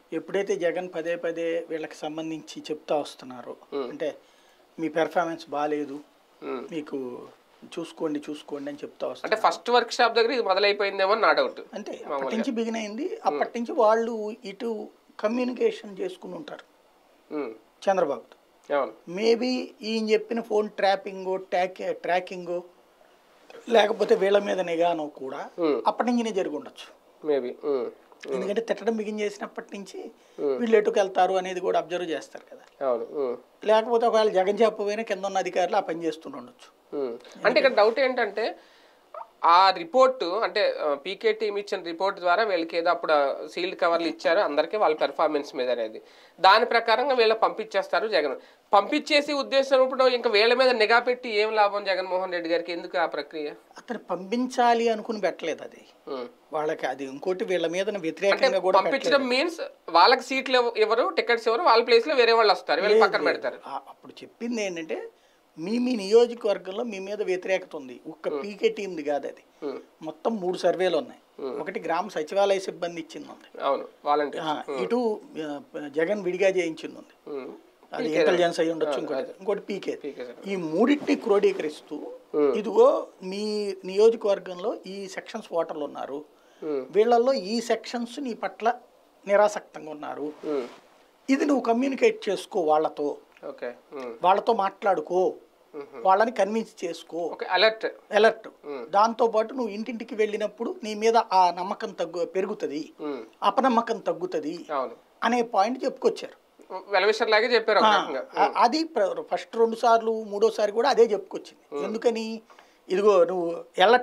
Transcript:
ఎప్పుడైతే జగన్ పదే పదే వీళ్ళకి సంబంధించి చెప్తా వస్తున్నారో అంటే మీ పెర్ఫార్మెన్స్ బాగాలేదు ఉమ్. మీకు చూసుకోండి చూసుకోండి అని చెప్తా వస్తారు అంటే ఫస్ట్ వర్క్ షాప్ దగ్గర ఇది మొదలైపోయిందేమో అని నా డౌట్ అంతే అప్పటి నుంచి బిగిన్ అయింది అప్పటి నుంచి వాళ్ళు ఇటు కమ్యూనికేషన్ చేసుకుని ఉంటారు ఉమ్. చంద్రబాబుతో అవును మేబీ ఈయన చెప్పిన ఫోన్ ట్రాపింగ్ ట్రాక్ ట్రాకింగ్ లేకపోతే వీళ్ళ మీద నిఘానో కూడా Hmm. అప్పటి నుంచినే జరిగి ఉండొచ్చు మేబీ ఎందుకంటే తిట్టడం బిగిన్ చేసినప్పటి నుంచి వీళ్ళు ఎటుకు వెళ్తారు అనేది కూడా అబ్జర్వ్ చేస్తారు కదా అవును ఉమ్. లేకపోతే ఒకవేళ జగన్ చెప్పపోయినా కింద ఉన్న అధికారులు ఆ పని చేస్తుండి ఉండొచ్చు ఉమ్. అంటే ఇక్కడ డౌట్ ఏంటంటే ఆ రిపోర్ట్ అంటే పీకే టీమ్ ఇచ్చిన రిపోర్ట్ ద్వారా వీళ్ళకి ఏదో అప్పుడు సీల్డ్ కవర్లు ఇచ్చారు అందరికీ వాళ్ళ పెర్ఫార్మెన్స్ మీద అనేది దాని ప్రకారంగా వీళ్ళు పంపించేస్తారు జగన్ పంపించేసి ఉద్దేశం ఇప్పుడు ఇంకా వీళ్ళ మీద నిఘా పెట్టి ఏం లాభం జగన్మోహన్ రెడ్డి గారికి ఎందుకు ఆ ప్రక్రియ అతను పంపించాలి అనుకుని పెట్టలేదు అది ఉమ్. వాళ్ళకి అది ఇంకోటి వీళ్ళ మీద అంటే వ్యతిరేకంగా కూడా పంపించడం మీన్స్ వాళ్ళకి సీట్లు ఇవ్వ- ఇవ్వరు టికెట్స్ ఇవ్వరు వాళ్ళ ప్లేస్ లో వేరే వాళ్ళు వస్తారు వీళ్ళు పక్కన పెడతారు ఆ- అప్పుడు చెప్పింది ఏంటంటే మీ మీ నియోజకవర్గంలో మీ మీద వ్యతిరేకత ఉంది ఒక్క పీకే టీంది కాదు అది ఉమ్. మొత్తం మూడు సర్వేలు ఉన్నాయి ఒకటి గ్రామ సచివాలయ సిబ్బంది ఇచ్చింది ఉంది అవును వాలంటీర్ ఆ, ఇటు ఆ, జగన్ విడిగా చేయించింది ఉంది అది ఇంటెలిజెన్స్ అయి ఉండొచ్చు ఇంకోటి ఇంకోటి పీకే పీకే సార్. ఈ మూడింటిని క్రోడీకరిస్తూ ఇదిగో మీ నియోజకవర్గంలో ఈ సెక్షన్స్ ఓటర్లు ఉన్నారు ఉమ్. వీళ్ళల్లో ఈ సెక్షన్స్ నీ పట్ల నిరాసక్తంగా ఉన్నారు ఉమ్. ఇది నువ్వు కమ్యూనికేట్ చేసుకో వాళ్ళతో ఓకే ఉమ్. వాళ్ళతో మాట్లాడుకో వాళ్ళని కన్విన్స్ చేసుకో ఓకే అలర్ట్ అలర్ట్ దాంతో పాటు నువ్వు ఇంటింటికి వెళ్ళినప్పుడు నీ మీద ఆ నమ్మకం తగ్గు పెరుగుతుంది ఉమ్. అపనమ్మకం తగ్గుతుంది అవును అనే పాయింట్ చెప్పుకొచ్చారు వెలవిషర్ లాగే చెప్పారు ఒక రకంగా ఆ- అది ఫస్ట్ రెండు సార్లు మూడోసారి కూడా అదే చెప్పుకొచ్చింది ఎందుకని ఇదిగో నువ్వు ఎలర్ట్